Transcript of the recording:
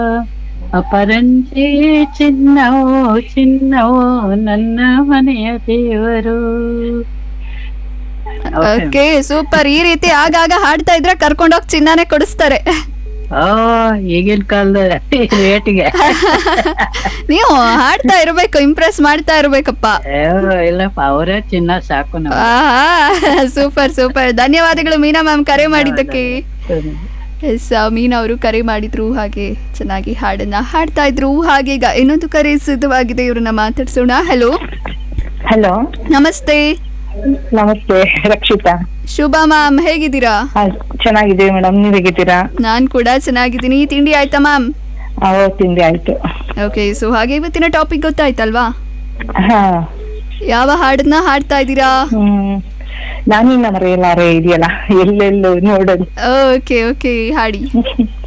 ಅಪರಂಜಿ ಚಿನ್ನವೋ ಚಿನ್ನವೋ ನನ್ನ ಮನೆಯ ದೇವರು ಓಕೆ ಸೂಪರ್ ಈ ರೀತಿ ಆಗಾಗ ಹಾಡ್ತಾ ಇದ್ರೆ ಕರ್ಕೊಂಡೋಗಿ ಚಿನ್ನಾನೇ ಕೊಡಿಸ್ತಾರೆ ಓ ಈಗಿನ ಕಾಲದ ರೇಟಿಗೆ ನೀವು ಹಾಡ್ತಾ ಇರ್ಬೇಕು ಇಂಪ್ರೆಸ್ ಮಾಡ್ತಾ ಇರ್ಬೇಕಪ್ಪ ಇಲ್ಲಪ್ಪ ಅವರೇ ಚಿನ್ನ ಸಾಕು ನಾವು ಸೂಪರ್ ಸೂಪರ್ ಧನ್ಯವಾದಗಳು ಮೀನಾ ಮ್ಯಾಮ್ ಕರೆ ಮಾಡಿದ್ದಕ್ಕೆ ಎಸ್ ಮೀನಾ ಅವರು ಕರೆ ಮಾಡಿದ್ರು ಹಾಗೆ ಚೆನ್ನಾಗಿ ಹಾಡನ್ನ ಹಾಡ್ತಾ ಇದ್ರು ಹಾಗೆ ಈಗ ಇನ್ನೊಂದು ಕರೆ ಸಿದ್ಧವಾಗಿದೆ ಇವ್ರನ್ನ ಮಾತಾಡ್ಸೋಣ ಹಲೋ ಹಲೋ ನಮಸ್ತೆ ನಮಸ್ತೆ ರಕ್ಷಿತಾ ಶುಭ ಮ್ಯಾಮ್ ಹೇಗಿದ್ದೀರಾ ಹಾ, ಚೆನ್ನಾಗಿದ್ದೀವಿ ಮೇಡಮ್ ನೀವ್ ಹೇಗಿದ್ದೀರಾ ನಾನ್ ಕೂಡ ಚೆನ್ನಾಗಿದ್ದೀನಿ ತಿಂಡಿ ಆಯ್ತಾ ಮ್ಯಾಮ್ ಓ ತಿಂಡಿ ಆಯ್ತು ಓಕೆ ಸೊ ಹಾಗೆ ಇವತ್ತಿನ ಟಾಪಿಕ್ ಗೊತ್ತಾಯ್ತಲ್ವಾ ಹಾ ಯಾವ ಹಾಡನ್ನ ಹಾಡ್ತಾ ಇದ್ದೀರಾ ಹ್ಮ್ ನಾನಿನ್ನ ಮರೆಯಲಾರೆ ಇದೆಯಲ್ಲ ಎಲ್ಲೆಲ್ಲೂ ನೋಡೋದು ಓಕೆ ಓಕೆ ಹಾಡಿ